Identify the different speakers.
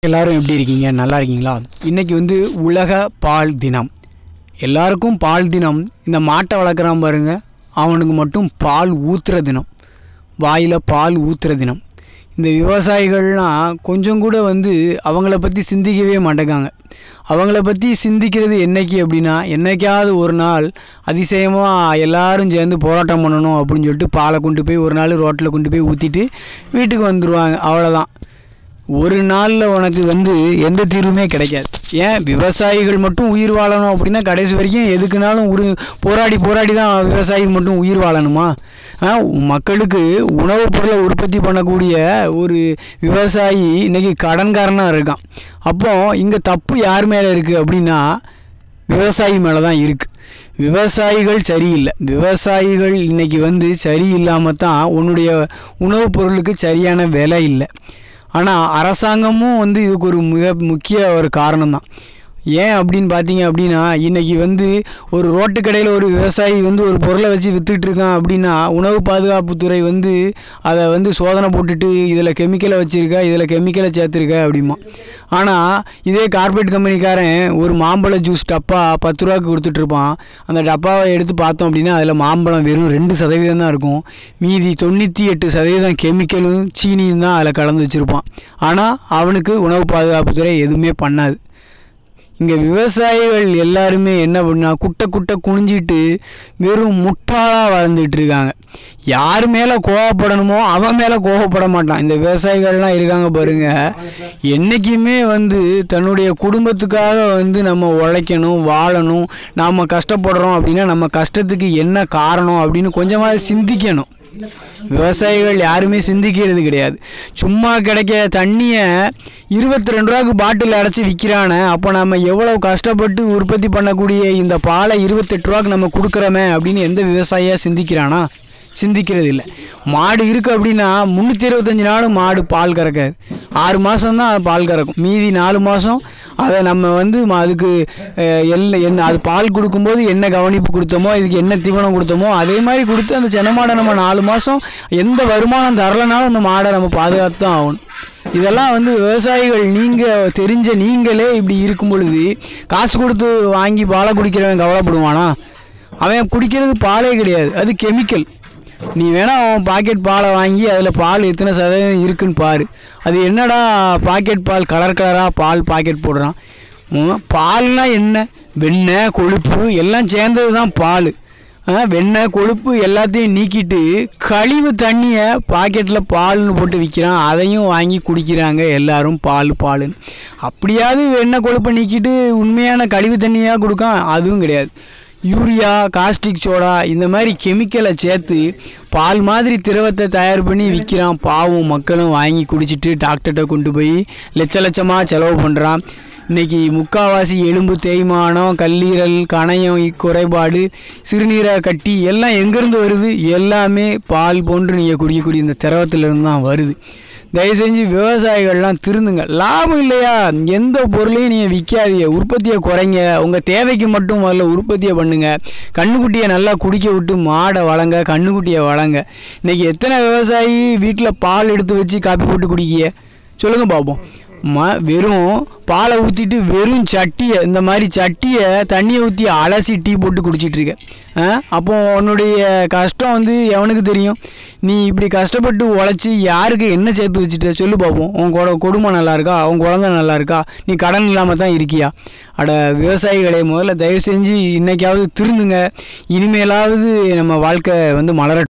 Speaker 1: எல்லாரும் எப்படி இருக்கீங்க நல்லா இருக்கீங்களா இன்றைக்கி வந்து உலக பால் தினம் எல்லாருக்கும் பால் தினம் இந்த மாட்டை வளர்க்குறான் பாருங்க அவனுக்கு மட்டும் பால் ஊற்றுற தினம் வாயில் பால் ஊற்றுற தினம் இந்த விவசாயிகள்லாம் கொஞ்சம் கூட வந்து அவங்கள பற்றி சிந்திக்கவே மாட்டேங்காங்க அவங்கள பற்றி சிந்திக்கிறது என்னைக்கு அப்படின்னா என்னைக்காவது ஒரு நாள் அதிசயமாக எல்லாரும் சேர்ந்து போராட்டம் பண்ணணும் அப்படின்னு சொல்லிட்டு பாலை கொண்டு போய் ஒரு நாள் ரோட்டில் கொண்டு போய் ஊற்றிட்டு வீட்டுக்கு வந்துடுவாங்க அவ்வளோதான் ஒரு நாளில் உனக்கு வந்து எந்த தீர்வுமே கிடைக்காது ஏன் விவசாயிகள் மட்டும் உயிர் வாழணும் அப்படின்னா கடைசி வரைக்கும் எதுக்குனாலும் ஒரு போராடி போராடி தான் விவசாயி மட்டும் உயிர் வாழணுமா ஆ, மக்களுக்கு உணவுப் பொருளை உற்பத்தி பண்ணக்கூடிய ஒரு விவசாயி இன்னைக்கு கடன்காரனாக இருக்கான் அப்போ இங்கே தப்பு யார் மேலே இருக்குது அப்படின்னா விவசாயி மேலே தான் இருக்குது விவசாயிகள் சரியில்லை விவசாயிகள் இன்னைக்கு வந்து சரியில்லாமல் தான் உன்னுடைய உணவுப் பொருளுக்கு சரியான விலை இல்லை ஆனால் அரசாங்கமும் வந்து இதுக்கு ஒரு மிக முக்கிய ஒரு காரணம் தான் ஏன் அப்படின்னு பார்த்தீங்க அப்படின்னா இன்றைக்கி வந்து ஒரு ரோட்டு கடையில் ஒரு விவசாயி வந்து ஒரு பொருளை வச்சு வித்துட்டு இருக்கான் அப்படின்னா உணவு பாதுகாப்புத்துறை வந்து அதை வந்து சோதனை போட்டுட்டு இதில் கெமிக்கலை வச்சுருக்க இதில் கெமிக்கலை சேர்த்துருக்க அப்படிமா ஆனால் இதே கார்பரேட் கம்பெனிக்காரன் ஒரு மாம்பழ ஜூஸ் டப்பா பத்து ரூபாய்க்கு கொடுத்துட்ருப்பான் அந்த டப்பாவை எடுத்து பார்த்தோம் அப்படின்னா அதில் மாம்பழம் வெறும் ரெண்டு சதவீதம் தான் இருக்கும் மீதி தொண்ணூற்றி எட்டு சதவீதம் கெமிக்கலும் சீனியும் தான் அதில் கலந்து வச்சுருப்பான் ஆனால் அவனுக்கு உணவு பாதுகாப்புத்துறை எதுவுமே பண்ணாது இங்கே விவசாயிகள் எல்லாருமே என்ன பண்ணா குட்டை குட்டை குனிஞ்சிட்டு வெறும் முட்டாளாக வளர்ந்துட்டு இருக்காங்க யார் மேலே கோவப்படணுமோ அவன் மேலே கோவப்பட மாட்டான் இந்த விவசாயிகள்லாம் இருக்காங்க பாருங்க என்றைக்குமே வந்து தன்னுடைய குடும்பத்துக்காக வந்து நம்ம உழைக்கணும் வாழணும் நாம் கஷ்டப்படுறோம் அப்படின்னா நம்ம கஷ்டத்துக்கு என்ன காரணம் அப்படின்னு கொஞ்சமாக சிந்திக்கணும் விவசாயிகள் யாருமே சிந்திக்கிறது கிடையாது சும்மா கிடைக்க தண்ணியை இருபத்தி ரெண்டு ரூபாய்க்கு பாட்டில் அடைச்சி விற்கிறானே அப்போ நம்ம எவ்வளோ கஷ்டப்பட்டு உற்பத்தி பண்ணக்கூடிய இந்த பாலை இருபத்தெட்டு ரூபாய்க்கு நம்ம கொடுக்குறோமே அப்படின்னு எந்த விவசாயியாக சிந்திக்கிறானா சிந்திக்கிறது இல்லை மாடு இருக்குது அப்படின்னா முந்நூற்றி இருபத்தஞ்சி நாளும் மாடு பால் கறக்காது ஆறு மாதம் தான் பால் கறக்கும் மீதி நாலு மாதம் அதை நம்ம வந்து ம- அதுக்கு அஹ், எல்ல என்ன அது பால் கொடுக்கும்போது என்ன கவனிப்பு கொடுத்தோமோ இதுக்கு என்ன தீவனம் கொடுத்தோமோ அதே மாதிரி கொடுத்து அந்த சென்னை மாடை நம்ம நாலு மாதம் எந்த வருமானம் தரலைனாலும் அந்த மாடை நம்ம பாதுகாத்து தான் ஆகணும் இதெல்லாம் வந்து விவசாயிகள் நீங்கள் தெரிஞ்ச நீங்களே இப்படி இருக்கும் பொழுது காசு கொடுத்து வாங்கி பாலை குடிக்கிறவன் கவலைப்படுவானா அவன் குடிக்கிறது பாலே கிடையாது அது கெமிக்கல் நீ வேணா அவன் பாக்கெட் பாலை வாங்கி அதில் பால் எத்தனை சதவீதம் இருக்குன்னு பாரு அது என்னடா பாக்கெட் பால் கலர் கலராக பால் பாக்கெட் போடுறான் உம், பால்னா என்ன வெண்ணெய் கொழுப்பு எல்லாம் சேர்ந்தது தான் பால் ஆ, வெண்ணெய் கொழுப்பு எல்லாத்தையும் நீக்கிட்டு கழிவு தண்ணியை பாக்கெட்டில் பால்னு போட்டு விற்கிறான் அதையும் வாங்கி குடிக்கிறாங்க எல்லாரும் பால் பாலுன்னு அப்படியாவது வெண்ணெய் கொழுப்பை நீக்கிட்டு உண்மையான கழிவு தண்ணியாக கொடுக்கான் அதுவும் கிடையாது யூரியா காஸ்டிக் சோடா இந்த மாதிரி கெமிக்கலை சேர்த்து பால் மாதிரி திரவத்தை தயார் பண்ணி விற்கிறான் பாவம் மக்களும் வாங்கி குடிச்சிட்டு டாக்டர்கிட்ட கொண்டு போய் லட்ச லட்சமாக செலவு பண்ணுறான் இன்னைக்கு முக்காவாசி எலும்பு தேய்மானம் கல்லீரல் கணையம் குறைபாடு சிறுநீரை கட்டி எல்லாம் எங்கேருந்து வருது எல்லாமே பால் போன்று நீங்கள் குடிக்கக்கூடிய இந்த திரவத்திலிருந்து தான் வருது தயவு செஞ்சு விவசாயிகள்லாம் திருந்துங்க லாபம் இல்லையா எந்த பொருளையும் நீங்கள் விற்காதீங்க உற்பத்தியை குறைங்க உங்கள் தேவைக்கு மட்டும் முதல்ல உற்பத்தியை பண்ணுங்க கண்ணுக்குட்டியை நல்லா குடிக்க விட்டு மாடை வளங்க கண்ணுக்குட்டியை வளங்க இன்னைக்கு எத்தனை விவசாயி வீட்டில் பால் எடுத்து வச்சு காப்பி போட்டு குடிக்கிய சொல்லுங்க பார்ப்போம் ம வெறும் பாலை ஊற்றிட்டு வெறும் சட்டியை இந்த மாதிரி சட்டியை தண்ணியை ஊற்றி அலசி டீ போட்டு குடிச்சிட்டு இருக்க ஆ? அப்போ உன்னுடைய கஷ்டம் வந்து எவனுக்கு தெரியும் நீ இப்படி கஷ்டப்பட்டு உழைச்சி யாருக்கு என்ன சேர்த்து வச்சுட்ட சொல்லு பார்ப்போம் உன் கொ குடும்பம் நல்லா இருக்கா உன் குழந்தை நல்லா இருக்கா நீ கடன் இல்லாமல் தான் இருக்கியா அட விவசாயிகளை முதல்ல தயவு செஞ்சு இன்னைக்காவது திருந்துங்க இனிமேலாவது நம்ம வாழ்க்கை வந்து மலர